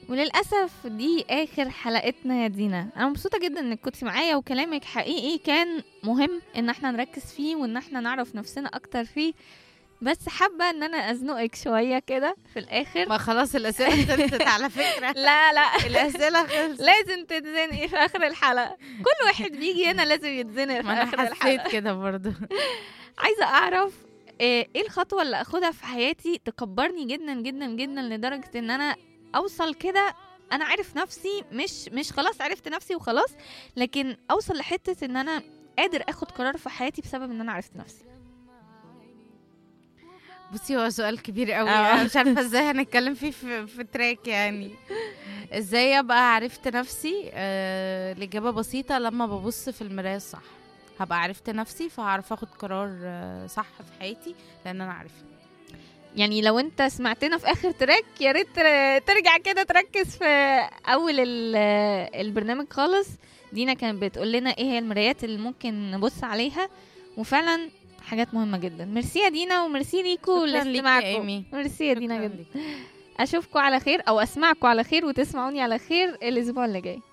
وللأسف دي آخر حلقتنا يا دينا أنا مبسوطة جدا إنك كنتي معايا وكلامك حقيقي كان مهم إن احنا نركز فيه وإن احنا نعرف نفسنا أكتر فيه بس حابة إن أنا أزنقك شوية كده في الآخر ما خلاص الاسئله خلصت على فكره لا لا الاسئله خلصت لازم تتزنقي في آخر الحلقة كل واحد بيجي هنا لازم يتزنق في ما آخر انا الحلقة حسيت كده برضو عايزه اعرف آه، ايه الخطوه اللي اخدها في حياتي تكبرني جدا جدا جدا لدرجه ان انا اوصل كده انا عارف نفسي مش مش خلاص عرفت نفسي وخلاص لكن اوصل لحته ان انا قادر اخد قرار في حياتي بسبب ان انا عرفت نفسي بصي هو سؤال كبير قوي آه. انا مش عارفه ازاي هنتكلم فيه في, في تراك يعني ازاي ابقى عرفت نفسي آه الاجابه بسيطه لما ببص في المرايه الصح هبقى عرفت نفسي فهعرف اخد قرار آه، صح في حياتي لان انا عارفه يعني لو انت سمعتنا في اخر تراك يا ريت تر- ترجع كده تركز في اول ال- البرنامج خالص دينا كانت بتقول لنا ايه هي المرايات اللي ممكن نبص عليها وفعلا حاجات مهمة جدا ميرسي يا دينا وميرسي ليكو شكراً ليكي يا لاستماعكم إيمي. ميرسي يا دينا شكراً جدا ليك. اشوفكم على خير او اسمعكم على خير وتسمعوني على خير الاسبوع اللي جاي